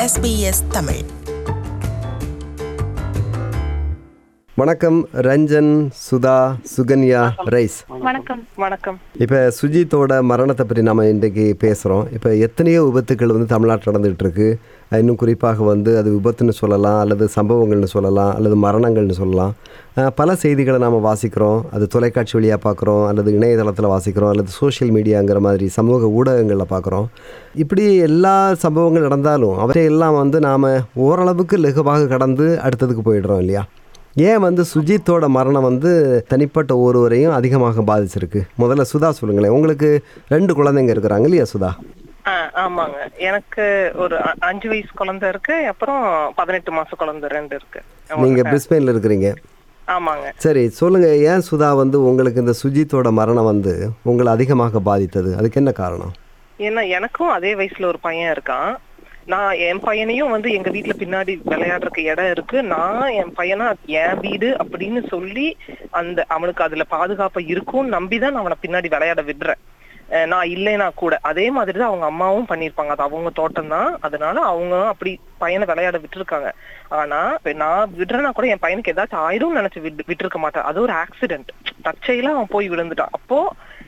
SBS Tamil வணக்கம் Ranjan Sudha Sukanya rice வணக்கம் வணக்கம் இப்போ சுஜித்தோட மரணத்தை பற்றி நம்ம இன்றைக்கு பேசுகிறோம் இப்போ எத்தனையோ விபத்துக்கள் வந்து தமிழ்நாட்டில் நடந்துகிட்டு இருக்கு அஹ் இன்னும் குறிப்பாக வந்து அது விபத்துன்னு சொல்லலாம் அல்லது சம்பவங்கள்னு சொல்லலாம் அல்லது மரணங்கள்னு சொல்லலாம் அஹ் பல செய்திகளை நாம் வாசிக்கிறோம் அது தொலைக்காட்சி வழியாக பார்க்குறோம் அல்லது இணையதளத்தில் வாசிக்கிறோம் அல்லது சோஷியல் மீடியாங்கிற மாதிரி சமூக ஊடகங்களில் பார்க்குறோம் இப்படி எல்லா சம்பவங்கள் நடந்தாலும் அவற்றையெல்லாம் வந்து நாம் ஓரளவுக்கு லகுவாக கடந்து அடுத்ததுக்கு போயிடுறோம் இல்லையா ஏன் வந்து சுஜித்தோட மரணம் வந்து தனிப்பட்ட ஒருவரையும் அதிகமாக பாதிச்சிருக்கு முதல்ல சுதா சொல்லுங்களேன் உங்களுக்கு ரெண்டு குழந்தைங்க இருக்கிறாங்க இல்லையா சுதா ஆ, ஆமாங்க எனக்கு ஒரு அ- அஞ்சு வயசு குழந்தை இருக்கு அப்புறம் பதினெட்டு மாச குழந்தை ரெண்டு இருக்கு நீங்கள் பிரிஸ்பெயினில் இருக்கிறீங்க ஆமாங்க சரி சொல்லுங்க ஏன் சுதா வந்து உங்களுக்கு இந்த சுஜித்தோட மரணம் வந்து உங்களை அதிகமாக பாதித்தது அதுக்கு என்ன காரணம் ஏன்னா எனக்கும் அதே வயசுல ஒரு பையன் இருக்கான் நான் என் பையனையும் வந்து எங்க வீட்ல பின்னாடி விளையாடுறதுக்கு இடம் இருக்கு நான் என் பையனா என் வீடு அப்படின்னு சொல்லி அந்த அவனுக்கு அதுல பாதுகாப்பு இருக்கும்னு நம்பிதான் நான் அவனை பின்னாடி விளையாட விடுறேன் அஹ் நான் இல்லைனா கூட அதே மாதிரி தான் அவங்க அம்மாவும் பண்ணிருப்பாங்க அது அவங்க தோட்டம் தான் அதனால அவங்க அப்படி பையனை விளையாட விட்டுருக்காங்க ஆனா இப்ப நான் விடுறேன்னா கூட என் பையனுக்கு ஏதாச்சும் ஆயிரும் நினைச்சு விட்டு விட்டுருக்க மாட்டேன் அது ஒரு ஆக்சிடென்ட் தற்செயலா அவன் போய் விழுந்துட்டான் அப்போ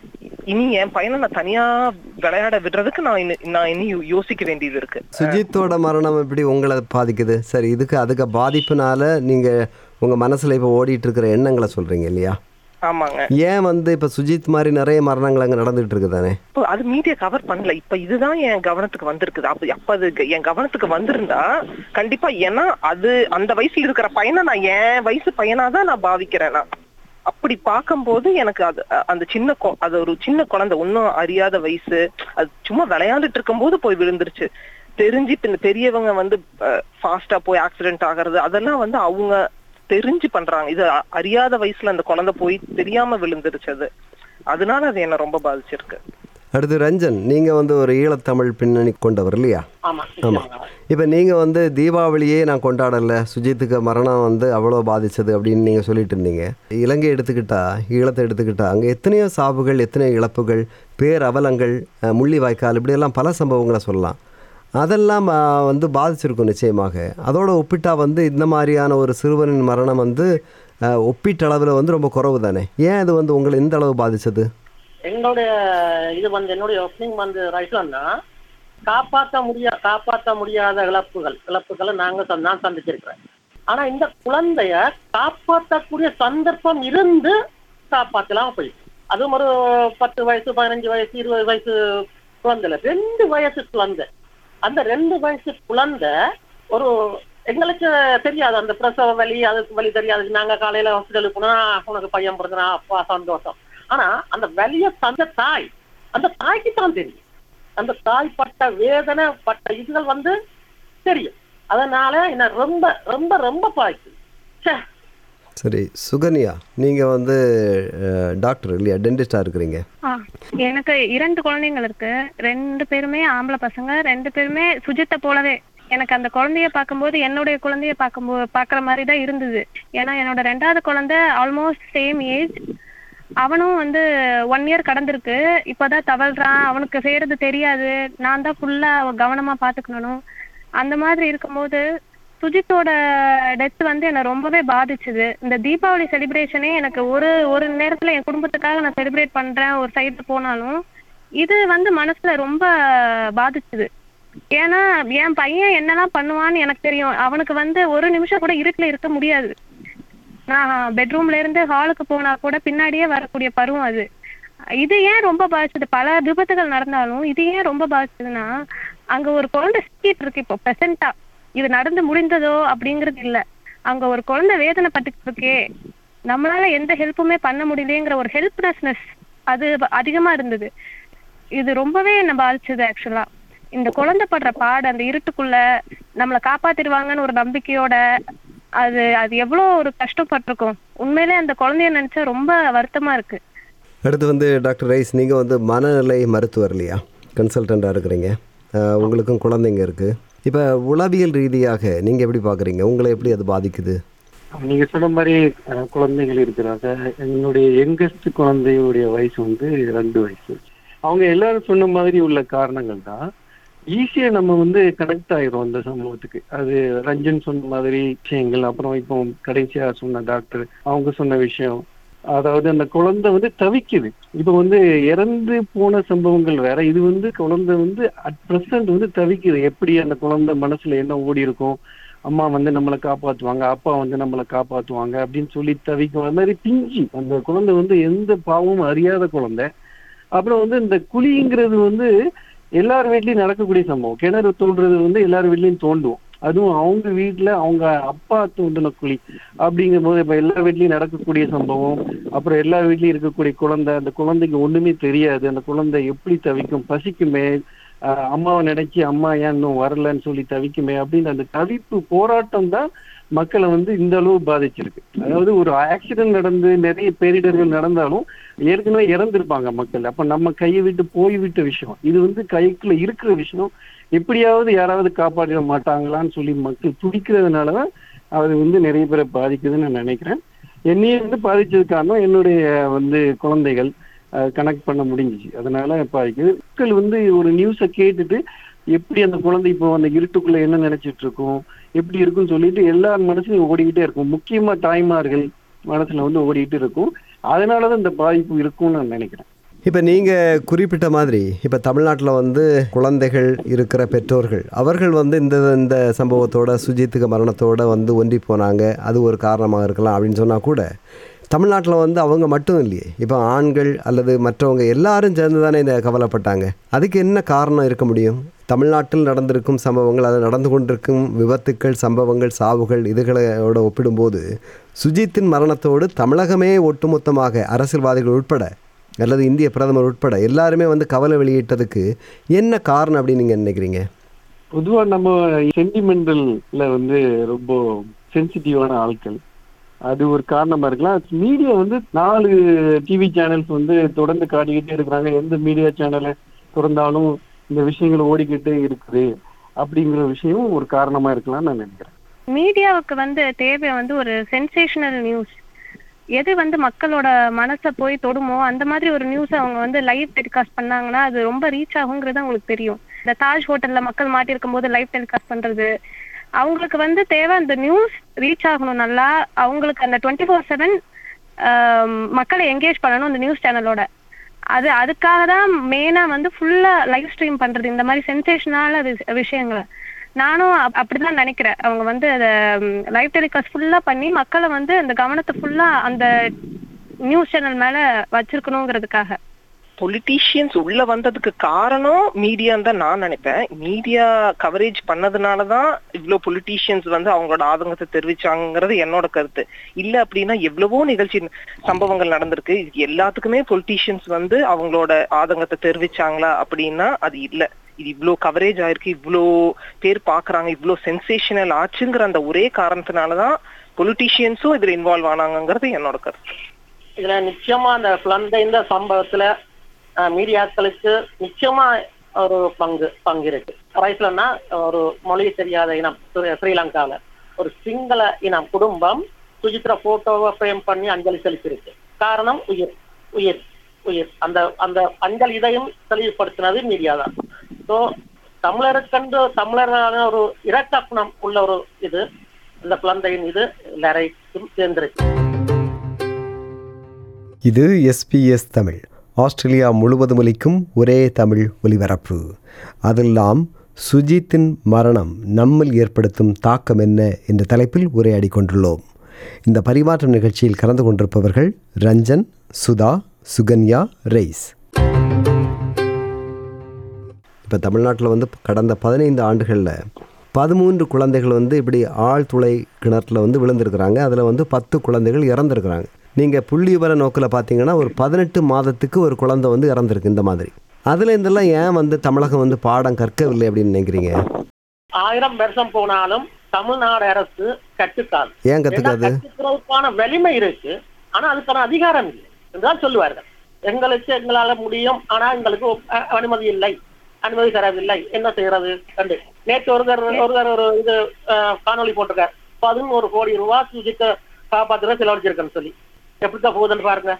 இனி என் பையனை நான் தனியா விளையாட விடுறதுக்கு நான் இனி நான் இனி யோ- யோசிக்க வேண்டியது இருக்கு சுஜித்தோட மரணம் எப்படி உங்களை பாதிக்குது சரி இதுக்கு அதுக்கு பாதிப்புனால நீங்கள் உங்கள் மனசில் இப்போ ஓடிட்டு இருக்கிற எண்ணங்களை சொல்கிறீங்க இல்லையா ஆமாங்க ஏன் வந்து இப்போ சுஜித் மாதிரி நிறைய மரணங்கள் அங்கே நடந்துகிட்டு இருக்கு தானே இப்போ அது மீடியா கவர் பண்ணல இப்ப இதுதான் என் கவனத்துக்கு வந்திருக்குது அப்ப அப்ப அது க- என் கவனத்துக்கு வந்திருந்தா கண்டிப்பா ஏன்னா அது அந்த வயசுல இருக்கிற பையனை நான் என் வயசு பையனா தான் நான் பாவிக்கிறேன் நான் அப்படி பார்க்கும்போது எனக்கு அது அ- அந்த சின்ன கொ- அது ஒரு சின்ன குழந்தை ஒன்னும் அறியாத வயசு அது சும்மா விளையாண்டுட்டு இருக்கும்போது போய் விழுந்துருச்சு தெரிஞ்சு பின்ன பெரியவங்க வந்து ஃபாஸ்டா போய் ஆக்சிடென்ட் ஆகுறது அதெல்லாம் வந்து அவங்க தெரிஞ்சு பண்றாங்க இது அ- அறியாத வயசுல அந்த குழந்தை போய் தெரியாம விழுந்துருச்சு அது அதனால அது என்ன ரொம்ப பாதிச்சிருக்கு அடுத்து ரஞ்சன் நீங்கள் வந்து ஒரு ஈழத்தமிழ் பின்னணி கொண்டவர் இல்லையா ஆமாம் இப்போ நீங்கள் வந்து தீபாவளியே நான் கொண்டாடலை சுஜித்துக்கு மரணம் வந்து அவ்வளோ பாதிச்சது அப்படின்னு நீங்கள் சொல்லிட்டு இருந்தீங்க இலங்கை எடுத்துக்கிட்டா ஈழத்தை எடுத்துக்கிட்டா அங்கே எத்தனையோ சாவுகள் எத்தனையோ இழப்புகள் பேரவலங்கள் அஹ், முள்ளிவாய்க்கால் இப்படியெல்லாம் பல சம்பவங்களை சொல்லலாம் அதெல்லாம் அஹ், வந்து பாதிச்சிருக்கும் நிச்சயமாக அதோட ஒப்பிட்டா வந்து இந்த மாதிரியான ஒரு சிறுவனின் மரணம் வந்து அஹ், ஒப்பீட்டளவில் வந்து ரொம்ப குறைவு தானே ஏன் அது வந்து உங்களை இந்த அளவு பாதிச்சது எங்களுடைய இது வந்து என்னுடைய ஓப்பனிங் வந்து ரைட்லன்னா காப்பாற்ற முடியா காப்பாற்ற முடியாத இழப்புகள் இழப்புகளை நாங்க சந்~ நான் சந்திச்சிருக்கிறேன் ஆனா இந்த குழந்தைய காப்பாற்றக்கூடிய சந்தர்ப்பம் இருந்து காப்பாற்றலாம் போயிடுச்சு அதுவும் ஒரு பத்து வயசு பதினஞ்சு வயசு இருபது வயசு குழந்தைல ரெண்டு வயசு குழந்தை அந்த ரெண்டு வயசு குழந்தை ஒரு எங்களுக்கு தெரியாது அந்த பிரசவ வலி அதுக்கு வலி தெரியாது நாங்க காலையில ஹாஸ்பிட்டலுக்கு போனா உனக்கு பையன் பிறந்தனா அப்பா சந்தோஷம் ஆனா அந்த வலிய தந்த தாய் அந்த தாய்க்கு தான் தெரியும் அந்த தாய் பட்ட வேதனை பட்ட இதுகள் வந்து தெரியும் அதனால என்ன ரொம்ப ரொம்ப ரொம்ப பாய்க்கு ச்சே சரி சுகன்யா நீங்கள் வந்து அஹ், டாக்டர் இல்லையா டென்டிஸ்டாக இருக்கிறீங்க ஆ எனக்கு இரண்டு குழந்தைங்கள் இருக்கு ரெண்டு பேருமே ஆம்பளை பசங்க ரெண்டு பேருமே சுஜித்தை போலவே எனக்கு அந்த குழந்தைய பார்க்கும்போது என்னுடைய குழந்தைய பார்க்கும்போது பார்க்குற மாதிரி தான் இருந்தது ஏன்னா என்னோட ரெண்டாவது குழந்தை ஆல்மோஸ்ட் சேம் ஏஜ் அவனும் வந்து ஒன் இயர் கடந்திருக்கு இப்போதான் தவழ்றான் அவனுக்கு செய்யறது தெரியாது நான் தான் ஃபுல்லா கவனமா பாத்துக்கணும் அந்த மாதிரி இருக்கும்போது சுஜித்தோட டெத் வந்து என்னை ரொம்பவே பாதிச்சுது இந்த தீபாவளி செலிப்ரேஷனே எனக்கு ஒரு ஒரு நேரத்துல என் குடும்பத்துக்காக நான் செலிப்ரேட் பண்றேன் ஒரு சைடு போனாலும் இது வந்து மனசுல ரொம்ப பாதிச்சுது ஏன்னா என் பையன் என்னெல்லாம் பண்ணுவான்னு எனக்கு தெரியும் அவனுக்கு வந்து ஒரு நிமிஷம் கூட இருட்டுல இருக்க முடியாது நான் பெட்ரூம்ல இருந்து ஹாலுக்கு போனா கூட பின்னாடியே வரக்கூடிய பருவம் அது இது ஏன் ரொம்ப பாதிச்சது பல விபத்துகள் நடந்தாலும் இது ஏன் ரொம்ப பாதிச்சதுன்னா அங்க ஒரு குழந்தை சிக்கிட்டு இருக்கு இப்போ ப்ரெசென்ட்டா இது நடந்து முடிந்ததோ அப்படிங்கிறது இல்ல அங்க ஒரு குழந்தை வேதனைப்பட்டுட்டு இருக்கே நம்மளால எந்த ஹெல்ப்புமே பண்ண முடியலையேங்கிற ஒரு ஹெல்ப்லெஸ்னஸ் அது வ- அதிகமா இருந்தது இது ரொம்பவே என்ன பாதிச்சது ஆக்சுவலா இந்த குழந்தை படுற பாடு அந்த இருட்டுக்குள்ள நம்மளை காப்பாத்திடுவாங்கன்னு ஒரு நம்பிக்கையோட அது அது எவ்வளோ ஒரு கஷ்டப்பட்டிருக்கும் உண்மையிலே அந்த குழந்தைய நினைச்சா ரொம்ப வருத்தமா இருக்கு அடுத்து வந்து டாக்டர் ரைஸ் நீங்கள் வந்து மனநிலை மருத்துவர் இல்லையா கன்சல்டண்ட்டாக இருக்கிறீங்க அஹ், உங்களுக்கும் குழந்தைங்க இருக்குது இப்போ உளவியல் ரீதியாக நீங்கள் எப்படி பார்க்குறீங்க உங்களை எப்படி அது பாதிக்குது நீங்க சொன்ன மாதிரி அஹ், குழந்தைகள் இருக்கிறாங்க என்னுடைய யங்கஸ்ட் குழந்தையுடைய வயசு வந்து ரெண்டு வயசு அவங்க எல்லாரும் சொன்ன மாதிரி உள்ள காரணங்கள் தான் ஈஸியா நம்ம வந்து கனெக்ட் ஆயிரும் அந்த சம்பவத்துக்கு அது ரஞ்சன் சொன்ன மாதிரி விஷயங்கள் அப்புறம் இப்போ கடைசியா சொன்ன டாக்டர் அவங்க சொன்ன விஷயம் அதாவது அந்த குழந்தை வந்து தவிக்குது இப்போ வந்து இறந்து போன சம்பவங்கள் வேற இது வந்து குழந்தை வந்து அட் பிரசன்ட் வந்து தவிக்குது எப்படி அந்த குழந்தை மனசுல என்ன ஓடி இருக்கும் அம்மா வந்து நம்மளை காப்பாத்துவாங்க அப்பா வந்து நம்மளை காப்பாத்துவாங்க அப்படின்னு சொல்லி தவிக்கும் அது மாதிரி பிஞ்சு அந்த குழந்தை வந்து எந்த பாவமும் அறியாத குழந்தை அப்புறம் வந்து இந்த குழிங்கிறது வந்து எல்லார் வீட்லயும் நடக்கக்கூடிய சம்பவம் கிணறு தோன்றது வந்து எல்லார் வீட்லயும் தோண்டுவோம் அதுவும் அவங்க வீட்ல அவங்க அப்பா தோண்டின குழி அப்படிங்கும் போது இப்ப எல்லார் வீட்லயும் நடக்கக்கூடிய சம்பவம் அப்புறம் எல்லார் வீட்லயும் இருக்கக்கூடிய குழந்தை அந்த குழந்தைக்கு ஒண்ணுமே தெரியாது அந்த குழந்தை எப்படி தவிக்கும் பசிக்குமே ஆஹ் அம்மாவை நினைச்சு அம்மா ஏன் இன்னும் வரலன்னு சொல்லி தவிக்குமே அப்படின்னு அந்த தவிப்பு போராட்டம் தான் மக்களை வந்து இந்த அளவு பாதிச்சிருக்கு அதாவது ஒரு ஆக்சிடென்ட் நடந்து நிறைய பேரிடர்கள் நடந்தாலும் ஏற்கனவே இறந்திருப்பாங்க மக்கள் அப்ப நம்ம கையை விட்டு போய்விட்ட விஷயம் இது வந்து கைக்குள்ள இருக்கிற விஷயம் எப்படியாவது யாராவது காப்பாற்ற மாட்டாங்களான்னு சொல்லி மக்கள் துடிக்கிறதுனாலதான் அது வந்து நிறைய பேரை பாதிக்குதுன்னு நான் நினைக்கிறேன் என்னையே வந்து பாதிச்சது காரணம் என்னுடைய வந்து குழந்தைகள் கனெக்ட் பண்ண முடிஞ்சிச்சு அதனால பாதிக்குது மக்கள் வந்து ஒரு நியூஸை கேட்டுட்டு எப்படி அந்த குழந்தை இப்போ அந்த இருட்டுக்குள்ள என்ன நினைச்சிட்டு இருக்கும் எப்படி இருக்கும்னு சொல்லிட்டு எல்லார் மனசுலயும் ஓடிக்கிட்டே இருக்கும் முக்கியமா தாய்மார்கள் மனசுல வந்து ஓடிக்கிட்டு இருக்கும் அதனாலதான் இந்த பாதிப்பு இருக்கும்னு நான் நினைக்கிறேன் இப்போ நீங்கள் குறிப்பிட்ட மாதிரி இப்போ தமிழ்நாட்டில் வந்து குழந்தைகள் இருக்கிற பெற்றோர்கள் அவர்கள் வந்து இந்த இந்த சம்பவத்தோட சுஜித்துக்கு மரணத்தோட வந்து ஒன்றி போனாங்க அது ஒரு காரணமாக இருக்கலாம் அப்படின்னு சொன்னால் கூட தமிழ்நாட்டில் வந்து அவங்க மட்டும் இல்லையே இப்போ ஆண்கள் அல்லது மற்றவங்க எல்லாரும் சேர்ந்து தானே இந்த கவலைப்பட்டாங்க அதுக்கு என்ன காரணம் இருக்க முடியும் தமிழ்நாட்டில் நடந்திருக்கும் சம்பவங்கள் அது நடந்து கொண்டிருக்கும் விபத்துக்கள் சம்பவங்கள் சாவுகள் இதுகளோட ஒப்பிடும்போது சுஜித்தின் மரணத்தோடு தமிழகமே ஒட்டுமொத்தமாக அரசியல்வாதிகள் உட்பட அல்லது இந்திய பிரதமர் உட்பட எல்லாருமே வந்து கவலை வெளியிட்டதுக்கு என்ன காரணம் அப்படின்னு நீங்கள் நினைக்கிறீங்க பொதுவா நம்ம சென்டிமெண்டல்ல வந்து ரொம்ப சென்சிட்டிவான ஆட்கள் அது ஒரு காரணமா இருக்கலாம் மீடியா வந்து நாலு டிவி சேனல்ஸ் வந்து தொடர்ந்து காட்டிக்கிட்டே இருக்கிறாங்க எந்த மீடியா சேனலை திறந்தாலும் இந்த விஷயங்கள் ஓடிக்கிட்டே இருக்குது அப்படிங்கிற விஷயம் ஒரு காரணமா இருக்கலாம்னு நான் நினைக்கிறேன் மீடியாவுக்கு வந்து தேவை வந்து ஒரு சென்சேஷனல் நியூஸ் எது வந்து மக்களோட மனசை போய் தொடுமோ அந்த மாதிரி ஒரு நியூஸ் அவங்க வந்து லைவ் டெலிகாஸ்ட் பண்ணாங்கன்னா அது ரொம்ப ரீச் ஆகுங்கிறது அவங்களுக்கு தெரியும் இந்த தாஜ் ஹோட்டல்ல மக்கள் மாட்டிருக்கும் போது லைவ் டெலிகாஸ்ட் பண்றது அவங்களுக்கு வந்து தேவை அந்த நியூஸ் ரீச் ஆகணும் நல்லா அவங்களுக்கு அந்த டுவெண்ட்டி ஃபோர் செவன் மக்களை என்கேஜ் பண்ணணும் அந்த நியூஸ் சேனலோட அது அதுக்காக தான் மெயினா வந்து ஃபுல்லா லைவ் ஸ்ட்ரீம் பண்றது இந்த மாதிரி சென்சேஷனால விஷயங்களை நானும் அப்- அப்படிதான் நினைக்கிறேன் அவங்க வந்து அதை லைவ் டெலிகாஸ்ட் ஃபுல்லா பண்ணி மக்களை வந்து அந்த கவனத்தை ஃபுல்லா அந்த நியூஸ் சேனல் மேல வச்சிருக்கணுங்கிறதுக்காக பொலிட்டீஷியன்ஸ் உள்ள வந்ததுக்கு காரணம் மீடியான்னு தான் நான் நினைப்பேன் மீடியா கவரேஜ் பண்ணதுனாலதான் இவ்வளவு பொலிட்டீஷியன்ஸ் வந்து அவங்களோட ஆதங்கத்தை தெரிவிச்சாங்கிறது என்னோட கருத்து இல்ல அப்படின்னா எவ்வளவோ நிகழ்ச்சி சம்பவங்கள் நடந்திருக்கு இது எல்லாத்துக்குமே பொலிட்டீஷியன்ஸ் வந்து அவங்களோட ஆதங்கத்தை தெரிவிச்சாங்களா அப்படின்னா அது இல்ல இது இவ்ளோ கவரேஜ் ஆயிருக்கு இவ்ளோ பேர் பாக்குறாங்க இவ்ளோ சென்சேஷனல் ஆச்சுங்கிற அந்த ஒரே காரணத்தினாலதான் பொலிட்டீஷியன்ஸும் இதுல இன்வால்வ் ஆனாங்கிறது என்னோட கருத்து இதுல நிச்சயமா அந்த குழந்தை இந்த சம்பவத்துல அஹ், மீடியாக்களுக்கு நிச்சயமா ஒரு பங்கு பங்கு இருக்கு ரைஸ்லன்னா ஒரு மொழி தெரியாத இனம் ஸ்ரீ- ஸ்ரீலங்கால ஒரு சிங்கள இனம் குடும்பம் சுஜித்ரா போட்டோவை ஃப்ரேம் பண்ணி அஞ்சலி செலுத்தியிருக்கு காரணம் உயிர் உயிர் உயிர் அந்த அந்த அஞ்சல் இதையும் தெளிவுபடுத்தினது மீடியா தான் ஸோ தமிழருக்கென்று தமிழரான ஒரு இரக்க குணம் உள்ள ஒரு இது இந்த குழந்தையின் இது எல்லாரையும் சேர்ந்திருக்கு இது எஸ்பிஎஸ் தமிழ் ஆஸ்திரேலியா முழுவதும் ஒலிக்கும் ஒரே தமிழ் ஒலிபரப்பு அதெல்லாம் சுஜித்தின் மரணம் நம்மில் ஏற்படுத்தும் தாக்கம் என்ன என்ற தலைப்பில் உரையாடி கொண்டுள்ளோம் இந்த பரிமாற்றம் நிகழ்ச்சியில் கலந்து கொண்டிருப்பவர்கள் ரஞ்சன் சுதா சுகன்யா ரெய்ஸ் இப்போ தமிழ்நாட்டில் வந்து கடந்த பதினைந்து ஆண்டுகளில் பதிமூன்று குழந்தைகள் வந்து இப்படி ஆழ்துளை கிணத்துல வந்து விழுந்திருக்கிறாங்க அதில் வந்து பத்து குழந்தைகள் இறந்துருக்குறாங்க நீங்கள் புள்ளி விவர நோக்கில் பார்த்தீங்கன்னா ஒரு பதினெட்டு மாதத்துக்கு ஒரு குழந்தை வந்து இறந்துருக்கு இந்த மாதிரி அதில் இதெல்லாம் ஏன் வந்து தமிழகம் வந்து பாடம் கற்கவில்லை அப்படின்னு நினைக்கிறீங்க ஆயிரம் வருஷம் போனாலும் தமிழ்நாடு அரசு கட்டுக்காது ஏன் கற்றுக்காது கற்றுக்கிறதுக்கான வலிமை இருக்கு ஆனா அதுக்கான அதிகாரம் இல்லை என்றுதான் சொல்லுவார்கள் எங்களுக்கு எங்களால முடியும் ஆனா எங்களுக்கு அ- அனுமதி இல்லை அனுமதி தரவில்லை என்ன செய்யறது கண்டு நேற்று ஒருத்தர் ஒருத்தர் ஒரு இது அஹ், காணொளி போட்டிருக்கார் பதினோரு கோடி ரூபாய் சுஜித்த காப்பாத்துற செலவழிச்சிருக்கேன்னு சொல்லி எப்படித்தான் போகுதுன்னு பாருங்க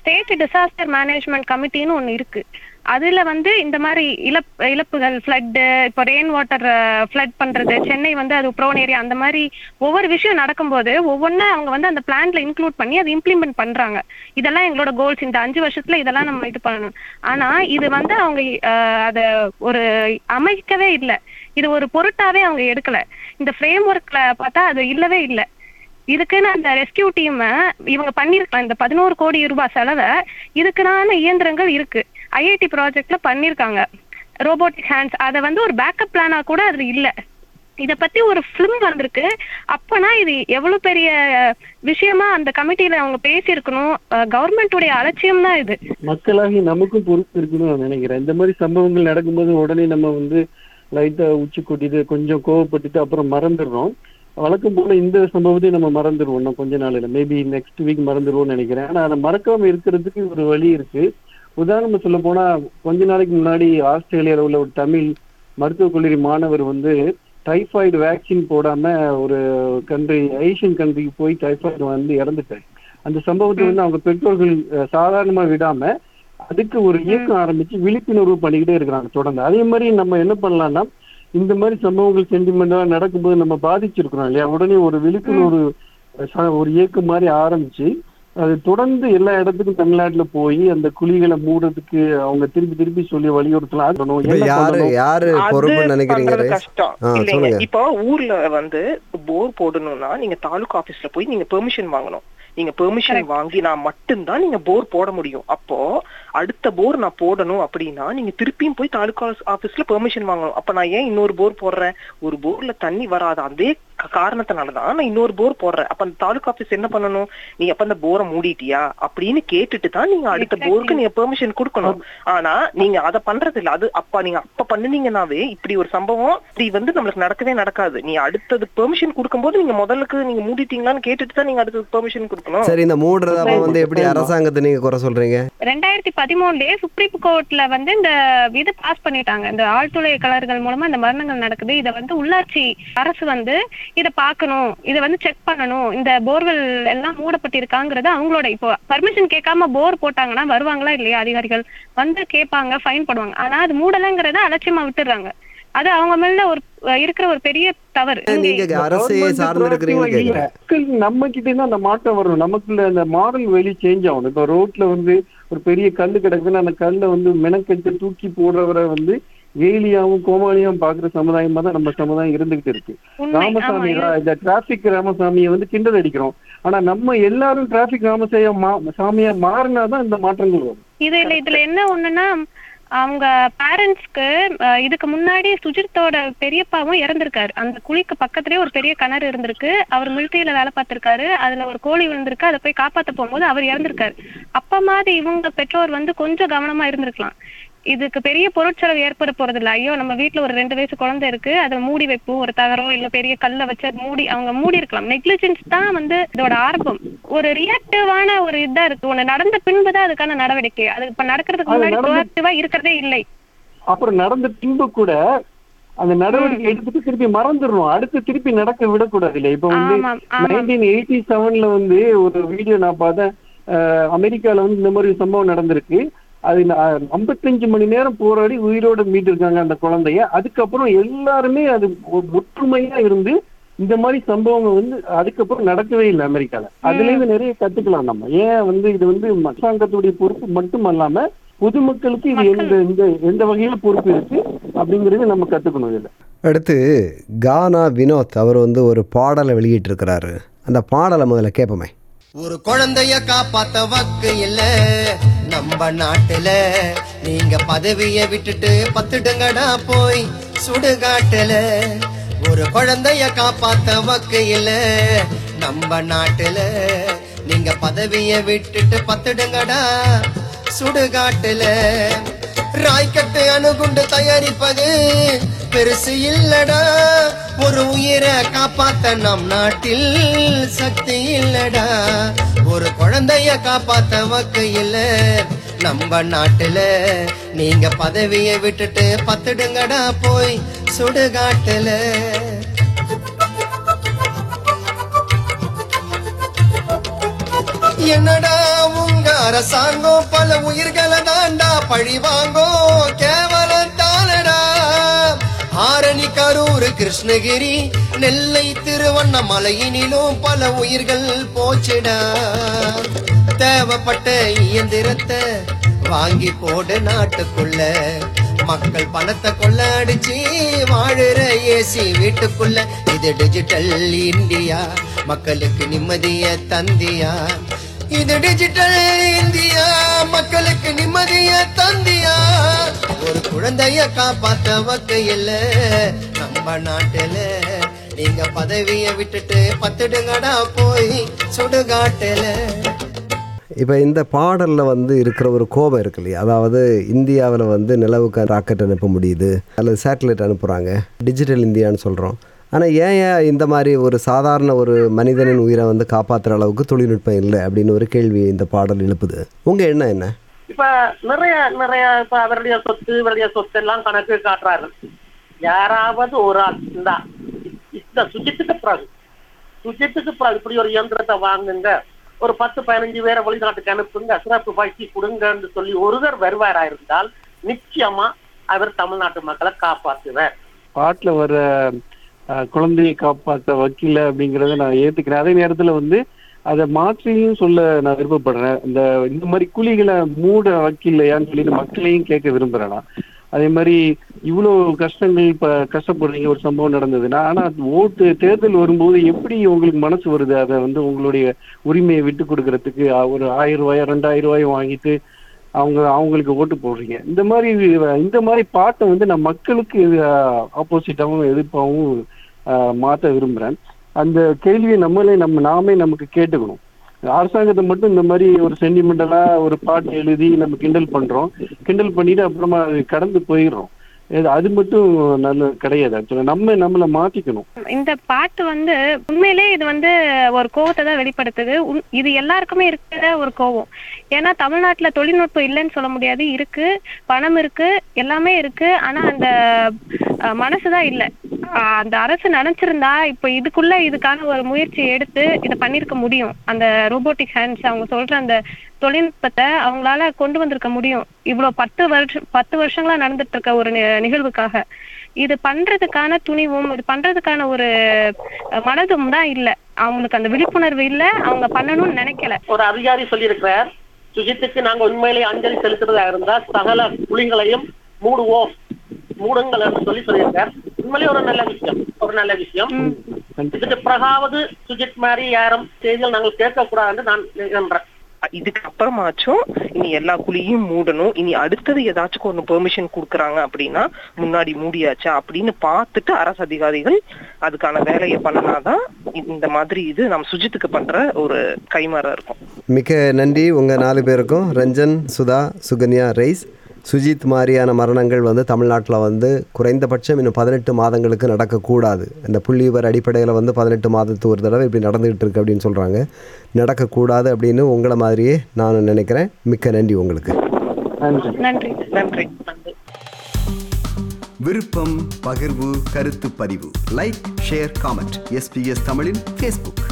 ஸ்டேட் டிசாஸ்டர் மேனேஜ்மெண்ட் கமிட்டின்னு ஒண்ணு இருக்கு அதுல வந்து இந்த மாதிரி இழப் இழப்புகள் ஃப்ளட்டு இப்போ ரெயின் வாட்டர் ஃப்ளட் பண்றது சென்னை வந்து அது ப்ரோன் ஏரியா அந்த மாதிரி ஒவ்வொரு விஷயம் நடக்கும்போது ஒவ்வொன்றா அவங்க வந்து அந்த பிளான்ல இன்க்ளூட் பண்ணி அதை இம்ப்ளிமெண்ட் பண்றாங்க இதெல்லாம் எங்களோட கோல்ஸ் இந்த அஞ்சு வருஷத்துல இதெல்லாம் நம்ம இது பண்ணணும் ஆனா இது வந்து அவங்க அஹ், அத ஒரு அமைக்கவே இல்லை இது ஒரு பொருட்டாவே அவங்க எடுக்கல இந்த ஃப்ரேம் ஒர்க்ல பார்த்தா அது இல்லவே இல்லை இதுக்குன்னு அந்த ரெஸ்கியூ டீம் இவங்க பண்ணிருக்கலாம் இந்த பதினோரு கோடி ரூபாய் செலவை இதுக்குனான இயந்திரங்கள் இருக்கு ஐஐடி ப்ராஜெக்ட்ல பண்ணிருக்காங்க ரோபோட்டிக் ஹேண்ட்ஸ் அதை வந்து ஒரு பேக்கப் பிளானா கூட அதுல இல்ல இத பத்தி ஒரு ஃபிலிம் வந்திருக்கு அப்பனா இது எவ்வளவு பெரிய விஷயமா அந்த கமிட்டியில அவங்க பேசியிருக்கணும் கவர்மெண்ட்டுடைய அலட்சியம் தான் இது மக்களாகி நமக்கும் பொறுப்பு இருக்குன்னு நான் நினைக்கிறேன் இந்த மாதிரி சம்பவங்கள் நடக்கும்போது உடனே நம்ம வந்து லைட்டா உச்சி கொட்டிட்டு கொஞ்சம் கோவப்பட்டுட்டு அப்புறம் மறந்துடுறோம் வழக்கம் போல இந்த சம்பவத்தையும் நம்ம மறந்துடுவோம் இன்னும் கொஞ்ச நாள்ல மேபி நெக்ஸ்ட் வீக் மறந்துடுவோம்னு நினைக்கிறேன் ஆனா அதை மறக்காம இருக்கிறதுக்கு ஒரு வழி இருக்கு உதாரணம் சொல்ல போனா கொஞ்ச நாளைக்கு முன்னாடி ஆஸ்திரேலியால உள்ள ஒரு தமிழ் மருத்துவக் கல்லூரி மாணவர் வந்து டைஃபாய்டு வேக்சின் போடாம ஒரு கண்ட்ரி ஏசியன் கண்ட்ரிக்கு போய் டைஃபாய்டு வந்து இறந்துட்டாரு அந்த சம்பவத்தை வந்து அவங்க பெற்றோர்கள் அஹ், சாதாரணமா விடாம அதுக்கு ஒரு இயக்கம் ஆரம்பிச்சு விழிப்புணர்வு பண்ணிக்கிட்டே இருக்கிறாங்க தொடர்ந்து அதே மாதிரி நம்ம என்ன பண்ணலாம்னா இந்த மாதிரி சம்பவங்கள் சென்டிமெண்டா நடக்கும்போது நம்ம பாதிச்சிருக்கிறோம் இல்லையா உடனே ஒரு விழிப்புணர்வு ச- ஒரு இயக்கம் மாதிரி ஆரம்பிச்சு அது தொடர்ந்து எல்லா இடத்துக்கும் தமிழ்நாட்டுல போய் அந்த குழிகளை மூடுறதுக்கு அவங்க திருப்பி திருப்பி சொல்லி வலியுறுத்தலாம் அது பண்ணணும். இப்ப என்ன யாரு பண்ணணும்? யாரு அது பொறுப்புன்னு நினைக்கிறீங்க பண்றது ரேஸ்? கஷ்டம் ஆ, இல்லைங்க சொல்லுங்க. இப்போ ஊர்ல வந்து போர் போடணும்னா நீங்க தாலுகா ஆபீஸ்ல போய் நீங்க பெர்மிஷன் வாங்கணும் நீங்க பெர்மிஷன் வாங்கினா மட்டும்தான் நீங்க போர் போட முடியும் அப்போ அடுத்த போர் நான் போடணும் அப்படின்னா நீங்க திருப்பியும் போய் தாலுகா ஆபீஸ்ல பெர்மிஷன் வாங்கணும் அப்ப நான் ஏன் இன்னொரு போர் போடுறேன் ஒரு போர்ல தண்ணி வராத அதே க- காரணத்தினாலதான் நான் இன்னொரு போர் போடுறேன் அப்ப அந்த தாலுகா ஆபீஸ் என்ன பண்ணணும் நீ அப்ப அந்த போரை மூடிட்டியா அப்படின்னு கேட்டுட்டு தான் நீங்க அடுத்த Exactly. போருக்கு நீங்க பெர்மிஷன் கொடுக்கணும் ஆனா நீங்க அத பண்றது இல்ல அது அப்ப நீங்க அப்ப பண்ணுனீங்கன்னாவே இப்படி ஒரு சம்பவம் இப்படி வந்து நம்மளுக்கு நடக்கவே நடக்காது நீ அடுத்தது பெர்மிஷன் கொடுக்கும்போது நீங்க முதலுக்கு நீங்க மூடிட்டீங்களான்னு கேட்டுட்டு தான் நீங்க அடுத்தது பெர்மிஷன் கொடுக்கணும் சரி இந்த மூடுறதாம வந்து எப்படி அரசாங்கத்தை நீங்க குறை சொல்றீங்க ரெண்டாயிரத்தி பதிமூணுலயே சுப்ரீம் கோர்ட்ல வந்து இந்த இது பாஸ் பண்ணிட்டாங்க இந்த ஆழ்துளை கலர்கள் மூலமா இந்த மரணங்கள் நடக்குது இத வந்து உள்ளாட்சி அரசு வந்து இத பார்க்கணும் இத வந்து செக் பண்ணணும் இந்த போர்வெல் எல்லாம் மூடப்பட்டிருக்காங்கிறது அவங்களோட இப்போ பர்மிஷன் கேட்காம போர் போட்டாங்கன்னா வருவாங்களா இல்லையா அதிகாரிகள் வந்து கேட்பாங்க ஃபைன் போடுவாங்க ஆனா அது மூடலங்கிறத அலட்சியமா விட்டுறாங்க அது அவங்க மேல ஒரு இருக்கிற ஒரு பெரிய தவறு நீங்க அரசையே Government சார்ந்து இருக்கிறீங்கன்னு proactive-ஆ இல்ல. கேக்குறேன் மக்கள் நம்ம கிட்ட தான் அந்த மாற்றம் வரணும் நமக்குள்ள அந்த மாரல் வெளி சேஞ்ச் ஆகணும் இப்ப ரோட்ல வந்து ஒரு பெரிய கல்லு கிடக்குதுன்னா அந்த கல்லை வந்து மெனக்கெட்டு தூக்கி போடுறவரை வந்து ஏலியாவும் கோமாளியாவும் பாக்குற சமுதாயமா தான் நம்ம சமுதாயம் இருந்துகிட்டு இருக்கு உண்மை ஆமா ராமசாமி இது- இந்த டிராபிக் ராமசாமியை வந்து கிண்டல் அடிக்கிறோம் ஆனா நம்ம எல்லாரும் டிராபிக் ராமசாமியா மா- சாமியா மாறினாதான் இந்த மாற்றங்கள் வரும் இதுல இதுல என்ன ஒண்ணுன்னா அவங்க பேரண்ட்ஸ்க்கு இதுக்கு முன்னாடி சுஜித்தோட பெரியப்பாவும் இறந்திருக்காரு அந்த குழிக்கு பக்கத்துலயே ஒரு பெரிய கிணறு இருந்திருக்கு அவர் மிலிட்டரியில வேலை பார்த்திருக்காரு அதுல ஒரு கோழி விழுந்திருக்கு அதை போய் காப்பாத்த போகும்போது அவர் இறந்திருக்காரு அப்ப மாதிரி இவங்க பெற்றோர் வந்து கொஞ்சம் கவனமா இருந்திருக்கலாம் இதுக்கு பெரிய பொருட்செலவு ஏற்பட போறது இல்ல ஐயோ நம்ம வீட்ல ஒரு ரெண்டு வயசு குழந்தை இருக்கு அதை மூடி வைப்போம் ஒரு தகரோ இல்ல பெரிய கல்லை வச்சு அதை மூடி அவங்க மூடி இருக்கலாம் நெக்லிஜென்ஸ் தான் வந்து இதோட ஆரம்பம் ஒரு ரியாக்டிவான ஒரு இதா இருக்கு ஒண்ணு நடந்த பின்புதான் அதுக்கான நடவடிக்கை அது இப்ப நடக்கிறதுக்கு அது முன்னாடி நடந்து- ப்ரோஆக்டிவா இருக்கிறதே இல்லை அப்புறம் நடந்த பின்பு கூட அந்த நடவடிக்கை எடுத்துட்டு திருப்பி மறந்துடுறோம் அடுத்து திருப்பி நடக்க விடக்கூடாது இல்ல இப்ப வந்து ஆமா ஆமா நைன்டீன் எயிட்டி செவன்ல வந்து ஒரு வீடியோ நான் பார்த்தேன் அஹ் அமெரிக்கால வந்து இந்த மாதிரி ஒரு சம்பவம் நடந்திருக்கு அது ஐம்பத்தஞ்சு மணி நேரம் போராடி உயிரோட மீட்டிருக்காங்க அந்த குழந்தைய அதுக்கப்புறம் எல்லாருமே அது ஒ- ஒற்றுமையா இருந்து இந்த மாதிரி சம்பவங்கள் வந்து அதுக்கப்புறம் நடக்கவே இல்லை அமெரிக்கால அதுல இருந்து நிறைய கத்துக்கலாம் நம்ம ஏன் வந்து இது வந்து அரசாங்கத்துடைய பொறுப்பு மட்டும் அல்லாம பொதுமக்களுக்கு இது எந்த எந்த எந்த வகையில பொறுப்பு இருக்கு அப்படிங்கறது நம்ம கத்துக்கணும் இதுல அடுத்து கானா வினோத் அவர் வந்து ஒரு பாடலை வெளியிட்டிருக்கிறாரு அந்த பாடலை முதல்ல கேட்போமே ஒரு குழந்தைய காப்பாத்த வக்கு இல்ல நம்ம நாட்டுல நீங்க பதவிய விட்டுட்டு பத்துடுங்கடா போய் சுடுகாட்டுல ஒரு குழந்தைய காப்பாத்த வக்கு இல்ல நம்ம நாட்டுல நீங்க பதவிய விட்டுட்டு பத்துடுங்கடா சுடுகாட்டுல ராய்க்கட்டு அணுகுண்டு தயாரிப்பது பெருசு இல்லடா ஒரு உயிரை காப்பாத்த நம் நாட்டில் சக்தி இல்லடா ஒரு குழந்தைய காப்பாத்த வக்கு இல்ல நம்ம நாட்டுல நீங்க பதவியை விட்டுட்டு பத்துடுங்கடா போய் சுடுகாட்டுல என்னடா உங்க அரசாங்கம் பல உயிர்களை தாண்டா பழி வாங்கும் கேவலம் தானடா ஆரணி கரூர் கிருஷ்ணகிரி நெல்லை திருவண்ணாமலையினிலும் பல உயிர்கள் போச்சுடா தேவைப்பட்ட இயந்திரத்தை வாங்கி போடு நாட்டுக்குள்ள மக்கள் பணத்தை கொள்ளடிச்சு வாழுற ஏசி வீட்டுக்குள்ள இது டிஜிட்டல் இந்தியா மக்களுக்கு நிம்மதிய தந்தியா இது டிஜிட்டல் இந்தியா மக்களுக்கு நிம்மதிய தந்தியா ஒரு குழந்தைய காப்பாத்த வக்கையில் நம்ம நாட்டுல நீங்க பதவிய விட்டுட்டு பத்துடுங்கடா போய் சுடுகாட்டுல இப்போ இந்த பாடலில் வந்து இருக்கிற ஒரு கோபம் இருக்கு இல்லையா அதாவது இந்தியாவில் வந்து நிலவுக்கு ராக்கெட் அனுப்ப முடியுது அல்லது சேட்டலைட் அனுப்புகிறாங்க டிஜிட்டல் இந்தியான்னு சொல்கிறோம் ஆனால் ஏன் ஏன் இந்த மாதிரி ஒரு சாதாரண ஒரு மனிதனின் உயிரை வந்து காப்பாற்றுற அளவுக்கு தொழில்நுட்பம் இல்லை அப்படின்னு ஒரு கேள்வி இந்த பாடல் எழுப்புது உங்கள் எண்ணம் என்ன இப்ப நிறைய நிறைய இப்ப அவருடைய சொத்து இவருடைய சொத்து எல்லாம் கணக்கு காட்டுறாரு யாராவது ஒரு ஆள் இந்த இந்த சுஜித்துக்கு பிறகு சுஜித்துக்கு பிறகு இப்படி ஒரு இயந்திரத்தை வாங்குங்க ஒரு பத்து பதினஞ்சு பேரை வெளிநாட்டுக்கு அனுப்புங்க சிறப்பு பயிற்சி கொடுங்கன்னு சொல்லி ஒருவர் வருவாரா இருந்தால் நிச்சயமா அவர் தமிழ்நாட்டு மக்களை காப்பாற்றுவார் பாட்டுல வர அஹ், குழந்தையை காப்பாற்ற வக்கீல அப்படிங்கறத நான் ஏத்துக்கிறேன் அதே நேரத்துல வந்து அதை மாற்றியும் சொல்ல நான் விருப்பப்படுறேன் இந்த இந்த மாதிரி குழிகளை மூட வக்கீல்லையான்னு சொல்லி மக்களையும் கேட்க விரும்புறேன் நான் அதே மாதிரி இவ்வளவு கஷ்டங்கள் இப்ப கஷ்டப்படுறீங்க ஒரு சம்பவம் நடந்ததுன்னா ஆனா ஓட்டு தேர்தல் வரும்போது எப்படி உங்களுக்கு மனசு வருது அதை வந்து உங்களுடைய உரிமையை விட்டு கொடுக்கறதுக்கு அஹ், ஒரு ஆயிரம் ரூபாய் ரெண்டாயிரம் ரூபாய் வாங்கிட்டு அவங்க அவங்களுக்கு ஓட்டு போடுறீங்க இந்த மாதிரி இந்த மாதிரி பாட்டை வந்து நான் மக்களுக்கு ஆப்போசிட்டாவும் எதிர்ப்பாகவும் ஆஹ், மாத்த விரும்புறேன் அந்த கேள்வியை நம்மளே நம்ம நாமே நமக்கு கேட்டுக்கணும் அரசாங்கத்தை மட்டும் இந்த மாதிரி ஒரு சென்டிமெண்டலா ஒரு பாட்டு எழுதி நம்ம கிண்டல் பண்றோம் கிண்டல் பண்ணிட்டு அப்புறமா அது கடந்து போயிடுறோம் இது- அது மட்டும் நல்ல கிடையாது ஆக்சுவலா நம்ம நம்மளை மாத்திக்கணும் இந்த பாட்டு வந்து உண்மையிலே இது வந்து ஒரு கோவத்தை தான் வெளிப்படுத்துது உண்- இது எல்லாருக்குமே இருக்கிற ஒரு கோவம் ஏன்னா தமிழ்நாட்டுல தொழில்நுட்பம் இல்லைன்னு சொல்ல முடியாது இருக்கு பணம் இருக்கு எல்லாமே இருக்கு ஆனா அந்த அஹ், மனசுதான் இல்ல அஹ், அந்த அரசு நினைச்சிருந்தா இப்ப இதுக்குள்ள இதுக்கான ஒரு முயற்சி எடுத்து இதை பண்ணிருக்க முடியும் அந்த ரோபோட்டிக் ஹேண்ட்ஸ் அவங்க சொல்ற அந்த தொழில்நுட்பத்தை அவங்களால கொண்டு வந்திருக்க முடியும் இவ்வளவு பத்து வருஷம் பத்து வருஷங்களா நடந்துட்டு இருக்க ஒரு நி- நிகழ்வுக்காக இது பண்றதுக்கான துணிவும் இது பண்றதுக்கான ஒரு அஹ், மனதும் தான் இல்ல அவங்களுக்கு அந்த விழிப்புணர்வு இல்ல அவங்க பண்ணணும்னு நினைக்கல ஒரு அதிகாரி சொல்லியிருக்கிறார் சுஜித்துக்கு நாங்க உண்மையிலேயே அஞ்சலி செலுத்துறதா இருந்தா சகல புலிகளையும் மூடுவோம் மூடுங்கள் என்று சொல்லி சொல்லியிருக்கார் உண்மையிலேயே ஒரு நல்ல விஷயம் ஒரு நல்ல விஷயம் இதுக்கு பிறகாவது சுஜித் மாதிரி யாரும் செய்திகள் நாங்கள் கேட்கக்கூடாது என்று நான் நினைக்கின்றேன் இதுக்கு அப்புறமாச்சும் இனி எல்லா குழியும் மூடணும் இனி அடுத்தது ஏதாச்சும் ஒண்ணு பெர்மிஷன் கொடுக்குறாங்க அப்படின்னா முன்னாடி மூடியாச்சா அப்படின்னு பார்த்துட்டு அரசு அதிகாரிகள் அதுக்கான வேலையை பண்ணனாதான் இந்த மாதிரி இது நம்ம சுஜித்துக்கு பண்ற ஒரு கைமாறா இருக்கும் மிக்க நன்றி உங்கள் நாலு பேருக்கும் ரஞ்சன் சுதா சுகன்யா ரைஸ் சுஜித் மாதிரியான மரணங்கள் வந்து தமிழ்நாட்டில் வந்து குறைந்தபட்சம் இன்னும் பதினெட்டு மாதங்களுக்கு நடக்கக்கூடாது இந்த புள்ளிவிவர அடிப்படையில் வந்து பதினெட்டு மாதத்து ஒரு தடவை இப்படி நடந்துகிட்டு இருக்கு அப்படின்னு சொல்கிறாங்க நடக்கக்கூடாது அப்படின்னு உங்களை மாதிரியே நான் நினைக்கிறேன் மிக்க நன்றி உங்களுக்கு நன்றி நன்றி நன்றி விருப்பம் பகிர்வு கருத்து பதிவு லைக் ஷேர் காமெண்ட் எஸ்பிஎஸ் தமிழின் ஃபேஸ்புக்